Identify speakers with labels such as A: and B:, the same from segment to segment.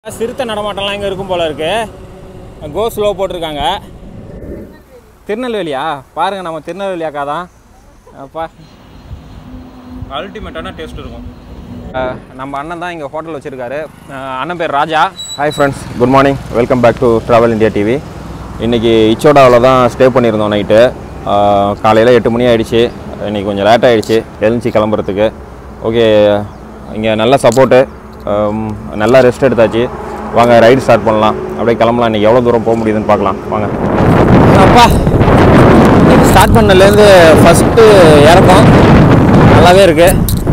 A: சிறுத்தை நடமாட்டம்லாம் இங்கே இருக்கும் போல இருக்கு கோ ஸ்லோ போட்டிருக்காங்க திருநெல்வேலியா பாருங்கள் நம்ம திருநெல்வேலி அக்கா தான் அப்பா அல்டிமேட்டான டேஸ்ட் இருக்கும் அஹ், நம்ம அண்ணன் தான் இங்கே ஹோட்டல் வச்சுருக்காரு அண்ணன் பேர் Raja
B: hi friends good morning welcome back to travel India TV இன்றைக்கி இச்சோடாவில் தான் ஸ்டே பண்ணியிருந்தோம் நைட்டு காலையில் எட்டு மணி ஆயிடுச்சு இன்றைக்கி கொஞ்சம் லேட் ஆகிடுச்சு எழுந்துச்சி கிளம்புறதுக்கு ஓகே இங்கே நல்ல சப்போர்ட்டு நல்லா ரெஸ்ட் எடுத்தாச்சு வாங்க ரைடு ஸ்டார்ட் பண்ணலாம் அப்படியே கிளம்பலாம் இன்றைக்கி எவ்வளோ தூரம் போக முடியுதுன்னு பார்க்கலாம் வாங்க
A: அப்பா ஸ்டார்ட் பண்ணலேருந்து ஃபஸ்ட்டு இறக்கம் நல்லாவே இருக்கு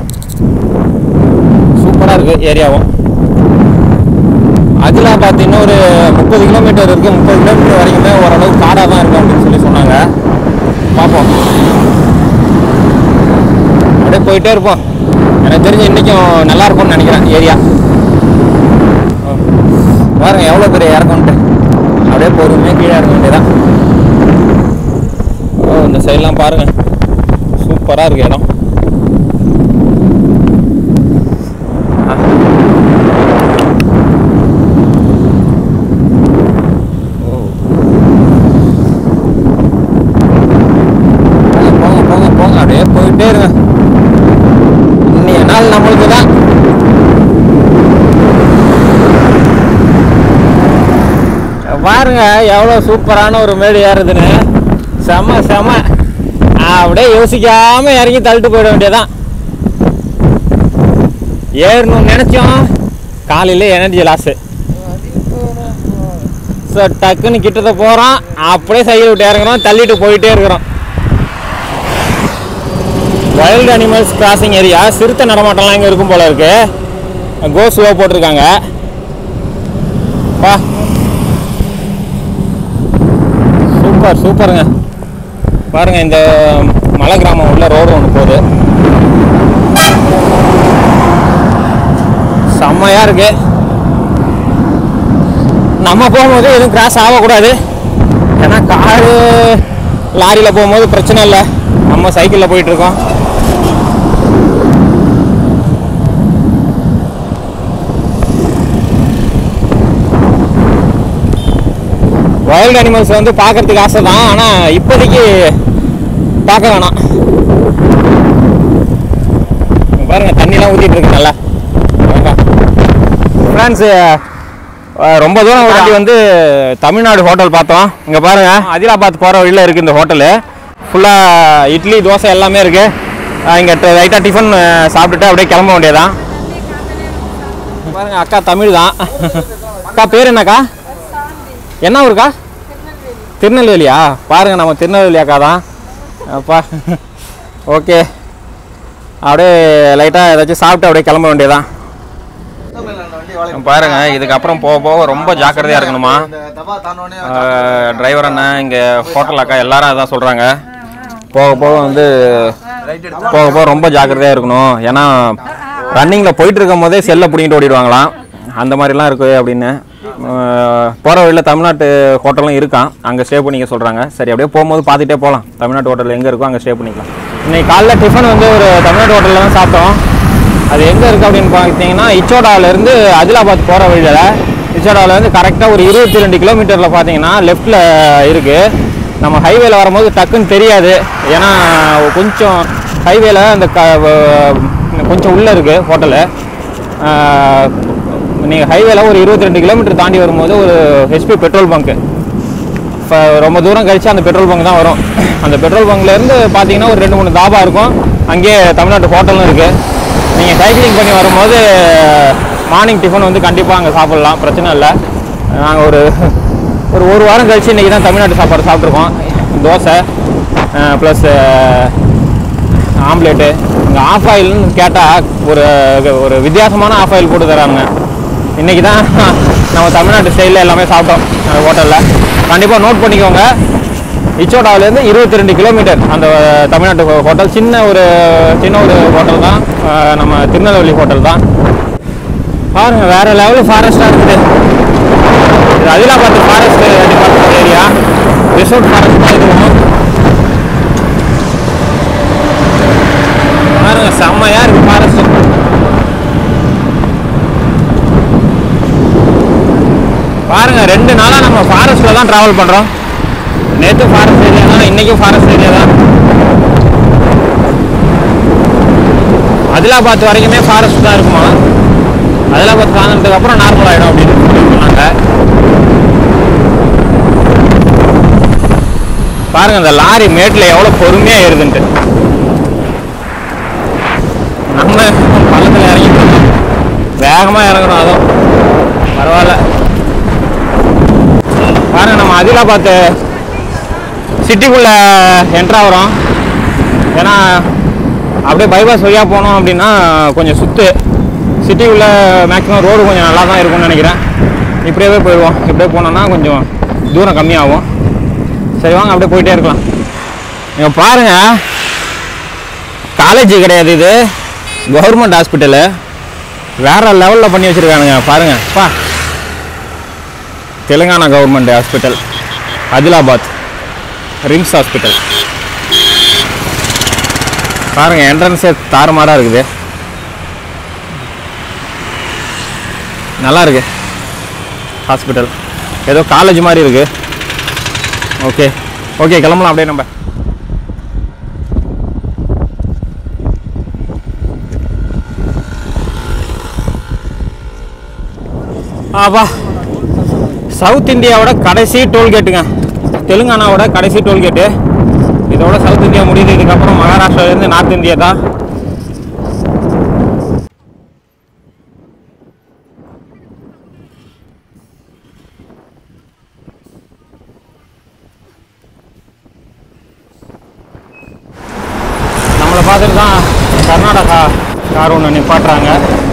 A: சூப்பராக இருக்குது ஏரியாவும் அதிலாபாத் இன்னும் ஒரு முப்பது கிலோமீட்டர் இருக்குது முப்பது கிலோமீட்டர் வரைக்குமே ஓரளவு காடாக தான் இருக்கும் அப்படின்னு சொல்லி சொன்னாங்க பார்ப்போம் அப்படியே போயிட்டே இருப்போம் எனக்கு தெரிஞ்சு இன்றைக்கும் நல்லா இருக்கும்னு நினைக்கிறேன் ஏரியா பாருங்க எவ்வளோ பெரிய இறக்கம்ன்ட்டு அப்படியே பொறுமையாக கீழே இறங்க வேண்டியதான் ஓ இந்த சைட்லாம் பாருங்க சூப்பராக இருக்கு இடம் ஆ. ஓ. போங்க, போங்க போங்க போங்க அப்படியே போயிட்டே இருங்க இன்னைய நாள் நம்மளுக்கு தான் பாருங்க எவ்வளோ சூப்பரான ஒரு மேடு ஏறுதுன்னு செம செம அப்படியே யோசிக்காம இறங்கி தள்ளிட்டு போயிட வேண்டியதான் ஏறணும்னு நினைச்சோம் காலையில எனர்ஜி லாஸு ஸோ டக்குன்னு கிட்டத்த போகிறோம் அப்படியே சைக்கிள் விட்டு இறங்குறோம் தள்ளிட்டு போயிட்டே இருக்கிறோம் வைல்டு அனிமல்ஸ் கிராசிங் ஏரியா சிறுத்தை நடமாட்டம்லாம் இங்கே இருக்கும் போல இருக்கு கோ ஸ்லோ போட்டிருக்காங்க பா சூப்பர் சூப்பருங்க பாருங்க இந்த மலை கிராமம் உள்ள ரோடு ஒன்று போகுது செம்மையா இருக்கு நம்ம போகும்போது எதுவும் கிராஸ் ஆகக்கூடாது ஏன்னா காரு லாரியில் போகும்போது பிரச்சனை இல்லை நம்ம சைக்கிளில் போயிட்டு இருக்கோம் வைல்டு அனிமல்ஸ் வந்து பார்க்கறதுக்கு ஆசை தான் ஆனால் இப்போதைக்கு பார்க்க வேணாம் இங்க பாருங்க தண்ணிலாம் ஊற்றிட்டு இருக்கு நல்லா ஃப்ரெண்ட்ஸு ரொம்ப தூரம் தாண்டி வந்து தமிழ்நாடு ஹோட்டல் பார்த்தோம் இங்கே பாருங்க அதிலாபாத் போகிற வழியில் இருக்குது இந்த ஹோட்டலு ஃபுல்லாக இட்லி தோசை எல்லாமே இருக்குது இங்கே லைட்டாக டிஃபன் சாப்பிட்டுட்டு அப்படியே கிளம்ப வேண்டியதான் பாருங்க அக்கா தமிழ் தான் அக்கா பேர் என்னக்கா என்ன ஊருக்கா திருநெல்வேலியா பாருங்க நம்ம திருநெல்வேலி அக்கா தான் அப்பா ஓகே அப்படியே லைட்டாக ஏதாச்சும் சாப்பிட்டு அப்படியே கிளம்ப வேண்டியதான் பாருங்க இதுக்கப்புறம் போக போக ரொம்ப ஜாக்கிரதையாக இருக்கணுமா டிரைவர் அண்ணன் இங்கே ஹோட்டல் அக்கா எல்லாரும் அதான் சொல்கிறாங்க போக போக வந்து போக போக ரொம்ப ஜாக்கிரதையாக இருக்கணும் ஏன்னா ரன்னிங்கில் போயிட்டு இருக்கும் போதே செல்லை பிடிங்கிட்டு ஓடிடுவாங்களாம் அந்த மாதிரிலாம் இருக்குது அப்படின்னு போகிற வழியில் தமிழ்நாட்டு ஹோட்டலும் இருக்கான் அங்கே ஸ்டே பண்ணிக்க சொல்கிறாங்க சரி அப்படியே போகும்போது பார்த்துட்டே போகலாம் தமிழ்நாட்டு ஹோட்டல் எங்கே இருக்கோ அங்கே ஸ்டே பண்ணிக்கலாம் இன்னைக்கு காலைல டிஃபன் வந்து ஒரு தமிழ்நாட்டு ஹோட்டலில் தான் சாப்பிட்டோம் அது எங்கே இருக்குது அப்படின்னு பார்த்தீங்கன்னா இச்சோடாவிலேருந்து அதிலாபாத் போகிற வழியில் இச்சோடாவிலேருந்து கரெக்டாக ஒரு இருபத்தி ரெண்டு கிலோமீட்டரில் பார்த்தீங்கன்னா லெஃப்ட்டில் இருக்குது நம்ம ஹைவேல வரும்போது டக்குன்னு தெரியாது ஏன்னா கொஞ்சம் ஹைவேல அந்த க வ- கொஞ்சம் உள்ளே இருக்குது ஹோட்டலு நீங்கள் ஹைவேல ஒரு இருபத்தி ரெண்டு கிலோமீட்டர் தாண்டி வரும்போது ஒரு ஹெச்பி பெட்ரோல் பங்க்கு இப்போ ரொம்ப தூரம் கழிச்சு அந்த பெட்ரோல் பங்க் தான் வரும் அந்த பெட்ரோல் பங்க்லேருந்து பார்த்தீங்கன்னா ஒரு ரெண்டு மூணு தாபா இருக்கும் அங்கேயே தமிழ்நாட்டு ஹோட்டலும் இருக்குது நீங்கள் சைக்கிளிங் பண்ணி வரும்போது மார்னிங் டிஃபன் வந்து கண்டிப்பாக அங்கே சாப்பிட்லாம் பிரச்சனை இல்லை நாங்கள் ஒரு ஒரு ஒரு வாரம் கழிச்சு இன்றைக்கி தான் தமிழ்நாட்டு சாப்பாடு சாப்பிட்ருக்கோம் தோசை ப்ளஸ் ஆம்லேட்டு இங்கே ஆஃப் ஆயில்னு கேட்டால் ஒரு ஒரு வித்தியாசமான ஆஃப் ஆயில் போட்டு தராங்க இன்றைக்கி தான் நம்ம தமிழ்நாட்டு ஸ்டைலில் எல்லாமே சாப்பிட்டோம் அந்த ஹோட்டலில் கண்டிப்பாக நோட் பண்ணிக்கோங்க இச்சோட்டாவிலேருந்து இருபத்தி ரெண்டு கிலோமீட்டர் அந்த தமிழ்நாட்டு ஹோ- ஹோட்டல் சின்ன ஒரு சின்ன ஒரு ஹோட்டல் தான் அஹ் நம்ம திருநெல்வேலி ஹோட்டல் தான் பாருங்க வேற லெவலில் ஃபாரஸ்ட்டாக இருக்குது இது Adilabad forest department area resort forest தான் இதுவும் பாருங்க செம்மையா இருக்கு ஃபாரஸ்ட் பாருங்க ரெண்டு நாளாக நம்ம ஃபாரஸ்ட்டில் தான் ட்ராவல் பண்ணுறோம் நேற்று ஃபாரஸ்ட் ஏரியா தான் இன்றைக்கும் ஃபாரஸ்ட் ஏரியா தான் அதிலாபாத் வரைக்குமே ஃபாரஸ்ட் தான் இருக்குமா அதிலாபாத் தாண்டினதுக்கு அப்புறம் நார்மல் ஆகிடும் அப்படின்னு சொன்னாங்க பாருங்க இந்த லாரி மேட்டில் எவ்வளோ பொறுமையாக ஏறுதுன்ட்டு நம்ம பள்ளத்தில் இறங்கிட்டு இருக்கோம் வேகமாக இறங்குறோம் அதுவும் பரவாயில்ல பாருங்க நம்ம அதிலாபாத் சிட்டிக்குள்ளே என்ட்ரு ஆகிறோம் ஏன்னா அப்படியே பைபாஸ் வழியாக போனோம் அப்படின்னா கொஞ்சம் சுத்து சிட்டிக்குள்ளே மேக்ஸிமம் ரோடு கொஞ்சம் நல்லா தான் இருக்கும்னு நினைக்கிறேன் இப்படியே போயிடுவோம் இப்படியே போனோம்னா கொஞ்சம் தூரம் கம்மியாகும் சரி வாங்க அப்படியே போயிட்டே இருக்கலாம் இங்கே பாருங்க காலேஜ் கிடையாது இது கவர்மெண்ட் ஹாஸ்பிட்டலு வேற லெவலில் பண்ணி வச்சுருக்கானுங்க பாருங்க பா Telangana government hospital Adilabad RIMS hospital பாருங்க என்ட்ரன்ஸே தாறுமாறாக இருக்குது நல்லா இருக்கு ஹாஸ்பிட்டல் ஏதோ காலேஜ் மாதிரி இருக்கு ஓகே ஓகே கிளம்பலாம் அப்படியே நம்ம ஆப்பா சவுத் இந்தியாவோட கடைசி டோல்கேட்டுங்க தெலுங்கானாவோட கடைசி டோல்கேட்டு இதோட சவுத் இந்தியா முடியுது இதுக்கப்புறம் மகாராஷ்டிராலேருந்து நார்த் இந்தியா தான் நம்மளை பார்த்துட்டு தான் கர்நாடகா கார் ஒன்று நிப்பாட்டுறாங்க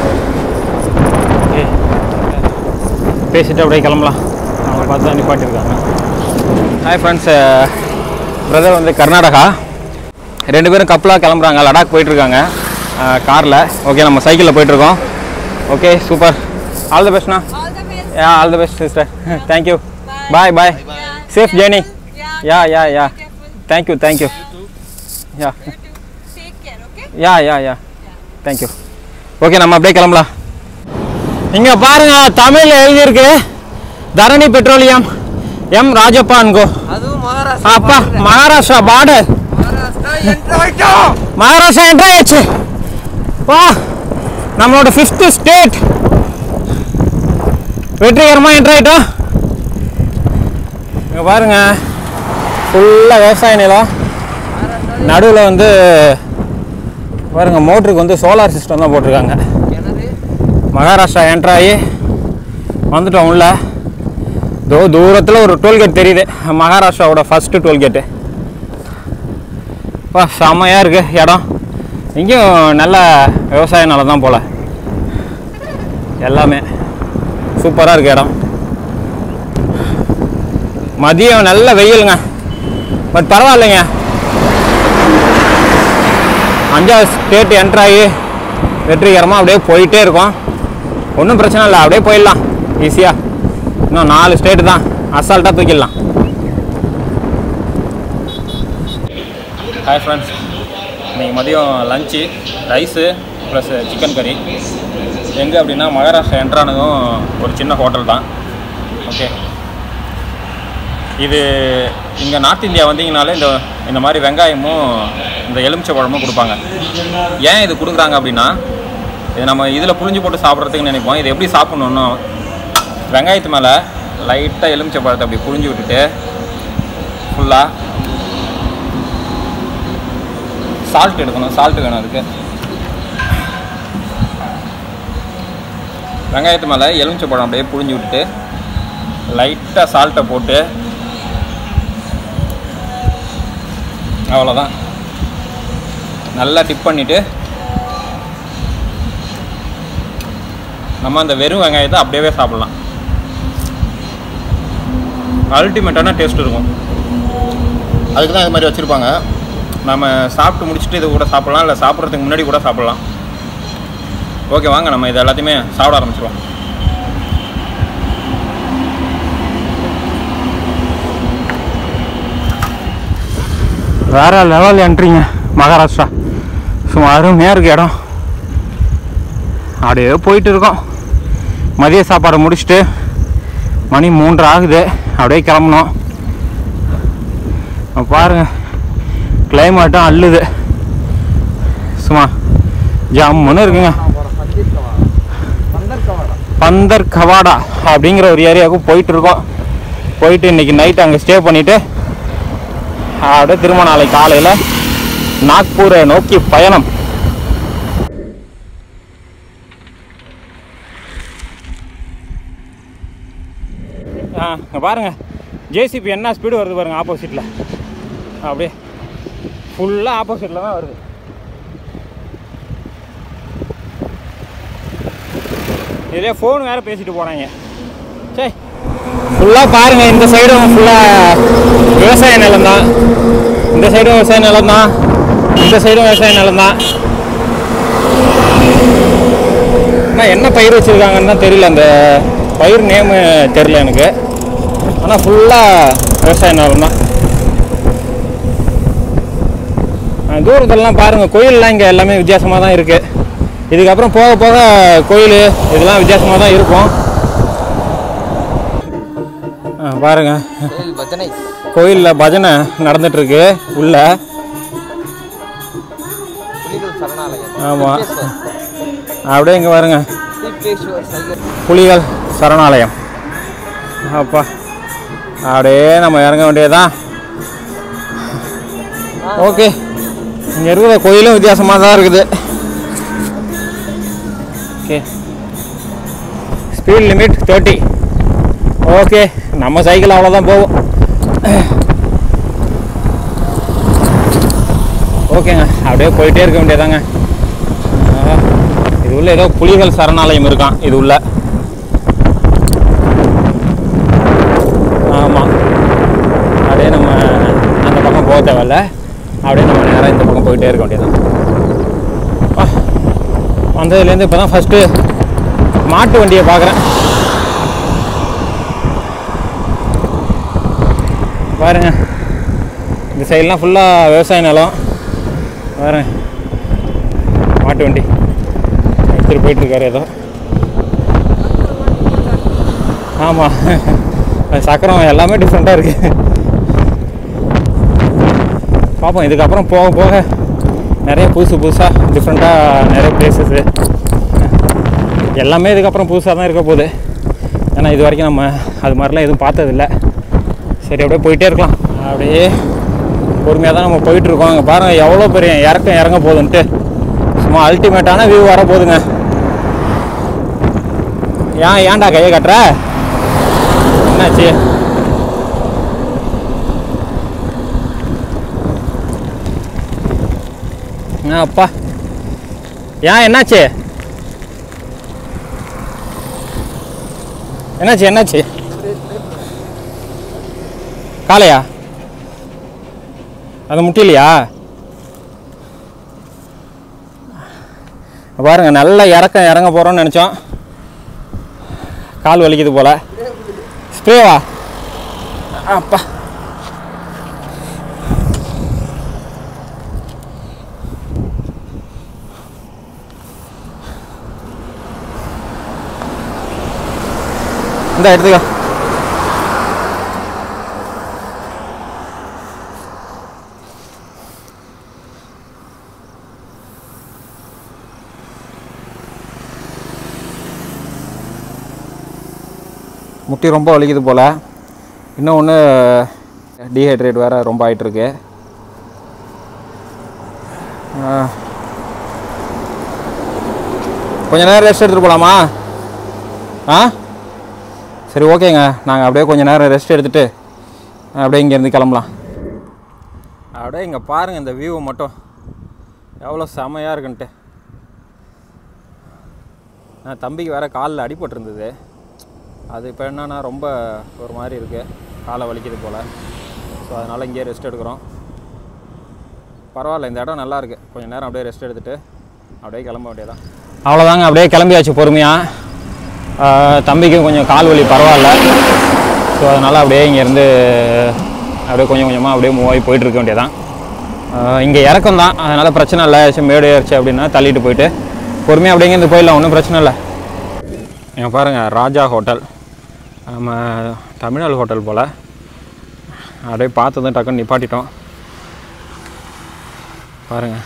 A: ஏய், பேசிட்டு அப்படியே கிளம்பலாம் நம்மளை பார்த்து தான் நிப்பாட்டிருக்காங்க ஹாய் ஃப்ரெண்ட்ஸ் பிரதர் வந்து கர்நாடகா ரெண்டு பேரும் கப்பலாக கிளம்புறாங்க லடாக் போயிட்டுருக்காங்க காரில் ஓகே நம்ம சைக்கிளில் போயிட்டுருக்கோம் ஓகே சூப்பர் ஆல் தி பெஸ்ட்ண்ணா
C: All the best.
A: Yeah all the best sister thank you bye bye safe journey yeah yeah yeah thank you thank you yeah
C: You too. Take care, okay?
A: Yeah yeah yeah thank you okay நம்ம அப்படியே கிளம்பலாம் இங்கே பாருங்க தமிழில் எழுதியிருக்கு தரணி petroleum M ராஜப்பான்கோ
D: அதுவும் மகாராஷ்டிரா
A: அப்பா Maharashtra border
D: Maharashtra enter ஆயிட்டோம்
A: மகாராஷ்டிரா என்ட்ரி ஆயிடுச்சு வா நம்மளோட ஃபிஃப்த்து ஸ்டேட் வெற்றிகரமாக என்ட்ரி ஆயிட்டோம் இங்கே பாருங்க ஃபுல்லாக விவசாய நிலம் நடுவில் வந்து பாருங்க மோட்டருக்கு வந்து சோலார் சிஸ்டம் தான் போட்டிருக்காங்க
D: கிணறு
A: மகாராஷ்டிரா என்ட்ரு ஆகி வந்துட்டோம் உள்ள தோ தூரத்தில் ஒரு டோல்கேட் தெரியுது மகாராஷ்டிராவோட ஃபஸ்ட்டு டோல்கேட்டு பா செம்மையாக இருக்கு இடம் இங்கேயும் நல்ல விவசாய நிலம் தான் போல் எல்லாமே சூப்பராக இருக்கு இடம் மதியம் நல்ல வெயிலுங்க பட் பரவாயில்லைங்க அஞ்சாவது ஸ்டேட் என்ட்ரு ஆகி வெற்றிகரமாக அப்படியே போயிட்டே இருக்கோம் ஒன்றும் பிரச்சனை இல்லை அப்படியே போயிடலாம் ஈஸியாக இன்னும் நாலு ஸ்டேட்டு தான் அசால்ட்டாக தூக்கிடலாம் ஹாய் ஃப்ரெண்ட்ஸ் இன்னைக்கு மதியம் லஞ்சு ரைஸு ப்ளஸ் சிக்கன் கறி எங்கே அப்படின்னா மகாராஷ்டிரா என்ட்ரானதும் ஒரு சின்ன ஹோட்டல் தான் ஓகே இது இங்கே நார்த் இந்தியா வந்தீங்கனாலே இந்த இந்த மாதிரி வெங்காயமும் இந்த எலுமிச்சை பழமும் கொடுப்பாங்க ஏன் இது கொடுக்குறாங்க அப்படின்னா இது நம்ம இதில் புளிஞ்சு போட்டு சாப்பிட்றதுக்கு நினைப்போம் இது எப்படி சாப்பிட்ணுன்னா வெங்காயத்து மேலே லைட்டாக எலுமிச்சை பழத்தை அப்படி புழிஞ்சு விட்டுட்டு ஃபுல்லாக சால்ட் எடுக்கணும் சால்ட் வேணும் அதுக்கு வெங்காயத்து மேலே எலுமிச்சை பழம் அப்படியே புழிஞ்சு விட்டுட்டு லைட்டாக சால்ட்டை போட்டு அவ்வளோதான் நல்லா டிப் பண்ணிவிட்டு நம்ம அந்த வெறும் வெங்காயத்தை அப்படியே சாப்பிட்லாம் அல்டிமேட்டான டேஸ்ட் இருக்கும் அதுக்கு தான் இது மாதிரி வச்சுருப்பாங்க நம்ம சாப்பிட்டு முடிச்சுட்டு இது கூட சாப்பிட்லாம் இல்லை சாப்பிட்றதுக்கு முன்னாடி கூட சாப்பிட்லாம் ஓகே வாங்க நம்ம இது எல்லாத்தையுமே சாப்பிட ஆரம்பிச்சிருவோம் வேற லெவல் என்ட்ரிங்க மகாராஷ்டிரா சும்மா அருமையாக இருக்கு இடம் அப்படியே போயிட்டு இருக்கோம் மதிய சாப்பாடை முடிச்சுட்டு மணி மூன்று ஆகுது அப்படியே கிளம்பணும் அப்ப பாருங்க கிளைமேட்டும் அள்ளுது சும்மா ஜம்முன்னு இருக்குங்க பந்தர் கவாடா அப்படிங்கிற ஒரு ஏரியாவுக்கு போயிட்டு இருக்கோம் போயிட்டு இன்னைக்கு நைட் அங்கே ஸ்டே பண்ணிட்டு அப்படியே திரும்ப நாளைக்கு காலையில் நாக்பூரை நோக்கி பயணம் ஆ இங்க பாருங்க ஜேசிபி என்ன ஸ்பீடு வருது பாருங்க ஆப்போசிட்டில் அப்படியே ஃபுல்லாக ஆப்போசிட்டில் தான் வருது இதே ஃபோன் வேறு பேசிட்டு போகிறாங்க சரி ஃபுல்லாக பாருங்கள் இந்த சைடும் ஃபுல்லாக விவசாய நிலம் தான் இந்த சைடும் விவசாய நிலம் தான் இந்த சைடும் விவசாய நிலம் தான் ஆனால் என்ன பயிர் வச்சுருக்காங்கன்னு தான் தெரியல அந்த பயிர் நேமு தெரில எனக்கு ஆனால் ஃபுல்லாக விவசாய நிலம் தான் தூரத்துலலாம் பாருங்கள் கோயிலெலாம் இங்கே எல்லாமே வித்தியாசமாக தான் இருக்குது இதுக்கப்புறம் போக போக கோயில் இதெல்லாம் வித்தியாசமாக தான் இருக்கும் ஆ, பாருங்க
D: பஜனை
A: கோயிலில் பஜனை நடந்துட்டுருக்கு உள்ள
D: புலிகள் சரணாலயம்
A: ஆமாம் அப்படியே இங்கே பாருங்க
D: தீபேஸ்வர் சையர்
A: புலிகள் சரணாலயம் அப்பா அப்படியே நம்ம இறங்க வேண்டியதுதான் ஓகே இங்கே இருக்கிற கோயிலும் வித்தியாசமாக தான் இருக்குது okay speed limit thirty okay நம்ம சைக்கிள் அவ்வளோதான் போகும் ஓகேங்க அப்படியே போயிட்டே இருக்க வேண்டியதாங்க ஆ, இது உள்ள ஏதோ புலிகள் சரணாலயம் இருக்கான் இது உள்ள ஆமாம் அப்படியே நம்ம அந்த பக்கம் போக தேவையில்ல அப்படியே நம்ம நேராக இந்த பக்கம் போயிட்டே இருக்க வேண்டியதான் வந்ததுலேருந்து இப்போ தான் ஃபஸ்ட்டு மாட்டு வண்டியை பார்க்குறேன் பாருங்க இந்த சைட்லாம் ஃபுல்லாக விவசாய நிலம் பாருங்க மாட்டு வண்டி எடுத்துகிட்டு போயிட்டுருக்காரு ஏதோ ஆமாம் சக்கரம் எல்லாமே டிஃப்ரெண்ட்டாக இருக்குது பார்ப்போம் இதுக்கப்புறம் போக போக நிறைய புதுசு புதுசாக டிஃப்ரெண்ட்டாக நிறைய பிளேசஸ்ஸு எல்லாமே இதுக்கப்புறம் புதுசாக தான் இருக்க போகுது ஏன்னா இது வரைக்கும் நம்ம அது மாதிரிலாம் எதுவும் பார்த்ததில்ல சரி அப்படியே போயிட்டே இருக்கலாம் அப்படியே பொறுமையாக தான் நம்ம போயிட்டுருக்கோம் அங்கே பாருங்கள் எவ்வளோ பெரிய இறக்கம் இறங்க போகுதுன்ட்டு சும்மா அல்டிமேட்டான வியூ வர போகுதுங்க ஏன் ஏன்டா கையை கட்டுற என்னாச்சு ஆ, அப்பா ஏன் என்னாச்சு என்னாச்சு என்னாச்சு காலையா அது முட்டிலையா பாருங்க நல்ல இறக்கம் இறங்க போகிறோம்னு நினச்சோம் கால் வலிக்குது போல ஸ்ப்ரேவா அப்பா இந்த எடுத்துக்கோ முட்டி ரொம்ப வலிக்குது போல் இன்னும் ஒன்று டீஹைட்ரேட் வேறு ரொம்ப ஆயிட்டிருக்கு ஆ. கொஞ்ச நேரம் ரெஸ்ட் எடுத்துகிட்டு போகலாமா ஆ சரி ஓகேங்க நாங்கள் அப்படியே கொஞ்ச நேரம் ரெஸ்ட் எடுத்துகிட்டு அப்படியே இங்கேருந்து கிளம்பலாம் அப்படியே இங்கே பாருங்கள் இந்த வியூவை மட்டும் எவ்வளோ செமையாக இருக்குன்ட்டு நான் தம்பிக்கு வேறு காலில் அடிபட்டிருந்தது அது இப்போ என்னன்னா ரொம்ப ஒரு மாதிரி இருக்குது காலை வலிக்குது போல் ஸோ அதனால் இங்கேயே ரெஸ்ட் எடுக்கிறோம் பரவாயில்ல இந்த இடம் நல்லா இருக்கு கொஞ்சம் நேரம் அப்படியே ரெஸ்ட் எடுத்துகிட்டு அப்படியே கிளம்ப வேண்டியதான் அவ்வளோதாங்க அப்படியே கிளம்பியாச்சு பொறுமையாக தம்பிக்கும் கொஞ்சம் கால் வலி பரவாயில்ல ஸோ அதனால் அப்படியே இங்கேருந்து அப்படியே கொஞ்சம் கொஞ்சமாக அப்படியே மூவ் ஆகி போயிட்டு இருக்க வேண்டியதான் இங்கே இறக்கம் தான் அதனால் பிரச்சனை இல்லை ஏதாச்சும் மேடு ஏறிச்சு அப்படின்னா தள்ளிட்டு போயிட்டு பொறுமையாக அப்படியே இங்கேருந்து போயிடலாம் ஒன்றும் பிரச்சனை இல்லை இங்கே பாருங்கள் ராஜா ஹோட்டல் நம்ம தமிழ்நாடு ஹோட்டல் போல் அப்படியே பார்த்ததும் டக்குன்னு நிப்பாட்டிட்டோம் பாருங்கள்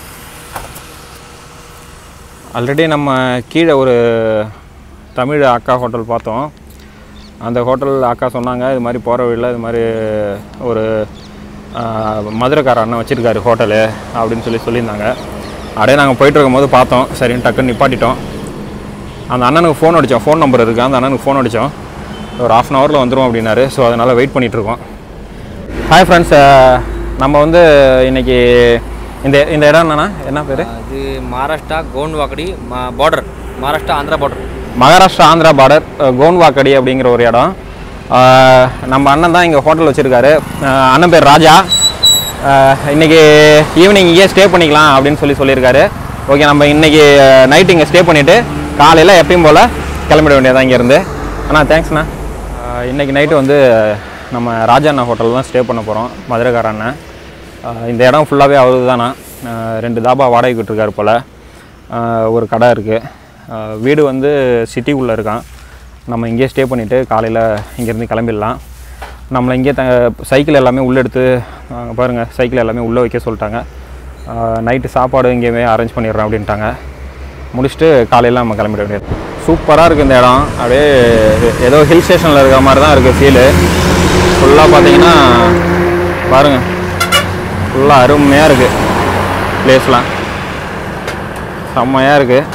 A: ஆல்ரெடி நம்ம கீழே ஒரு தமிழ் அக்கா ஹோட்டல் பார்த்தோம் அந்த ஹோட்டல் அக்கா சொன்னாங்க இது மாதிரி போகிற வழியில் இது மாதிரி ஒரு ஆஹ், மதுரைக்கார அண்ணன் வச்சுருக்காரு ஹோட்டலு அப்படின்னு சொல்லி சொல்லியிருந்தாங்க அப்படியே நாங்கள் போயிட்டு இருக்கும்போது பார்த்தோம் சரின்னு டக்குன்னு நிப்பாட்டிட்டோம் அந்த அண்ணனுக்கு ஃபோன் அடித்தோம் ஃபோன் நம்பர் இருக்குது அந்த அண்ணனுக்கு ஃபோன் அடித்தோம் ஒரு ஆஃப் அன் ஹவரில் வந்துடும் அப்படின்னாரு ஸோ அதனால் வெயிட் பண்ணிகிட்ருக்கோம் ஹாய் ஃப்ரெண்ட்ஸ் நம்ம வந்து இன்னைக்கு இந்த இந்த இடம் என்னண்ணா என்ன பேர்
D: இது Maharashtra Konwakadi border Maharashtra Andhra border
A: Maharashtra Andhra border Konwakadi அப்படிங்கிற ஒரு இடம் அஹ், நம்ம அண்ணன் தான் இங்கே ஹோட்டல் வச்சுருக்காரு அண்ணன் பேர் ராஜா அஹ், இன்னைக்கு ஈவினிங் இங்கே ஸ்டே பண்ணிக்கலாம் அப்படின்னு சொல்லி சொல்லியிருக்காரு ஓகே நம்ம இன்னைக்கு நைட் இங்கே ஸ்டே பண்ணிவிட்டு காலையில் எப்பயும் போல் கிளம்பிட வேண்டியதான் இங்கேருந்து அண்ணா தேங்க்ஸ்ண்ணா அஹ், இன்னைக்கு நைட்டு வந்து நம்ம ராஜா அண்ணா ஹோட்டல் தான் ஸ்டே பண்ண போகிறோம் மதுரைக்கார அண்ணன் அஹ், இந்த இடம் ஃபுல்லாகவே அவரு தானா ரெண்டு தாபா வாடகைக்கு விட்டுருக்காரு போல் அஹ், ஒரு கடை இருக்குது வீடு வந்து சிட்டிக்குள்ளே இருக்கான் நம்ம இங்கேயே ஸ்டே பண்ணிவிட்டு காலையில் இங்கேருந்து கிளம்பிடலாம் நம்மளை இங்கே த சைக்கிள் எல்லாமே உள்ளே எடுத்து அஹ், பாருங்கள் சைக்கிள் எல்லாமே உள்ளே வைக்க சொல்லிட்டாங்க நைட்டு சாப்பாடு இங்கேயுமே அரேஞ்ச் பண்ணிடுறோம் அப்படின்ட்டாங்க முடிச்சுட்டு காலையில் நம்ம கிளம்பிட வேண்டியது சூப்பராக இருக்குது இந்த இடம் அப்படியே ஏதோ ஹில் ஸ்டேஷனில் இருக்கிற மாதிரி தான் இருக்குது ஃபீலு ஃபுல்லாக பார்த்தீங்கன்னா பாருங்கள் ஃபுல்லாக அருமையாக இருக்குது பிளேஸ்லாம் செம்மையாக இருக்குது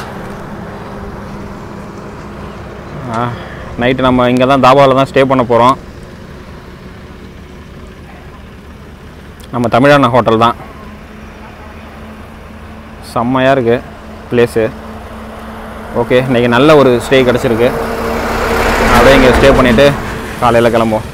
A: நைட்டு நம்ம இங்கே தான் தாபாவில் தான் ஸ்டே பண்ண போகிறோம் நம்ம தமிழண்ணா ஹோட்டல் தான் செம்மையாக இருக்குது பிளேஸு ஓகே இன்றைக்கி நல்ல ஒரு ஸ்டே கிடச்சிருக்கு அப்படியே இங்கே ஸ்டே பண்ணிவிட்டு காலையில் கிளம்புவோம்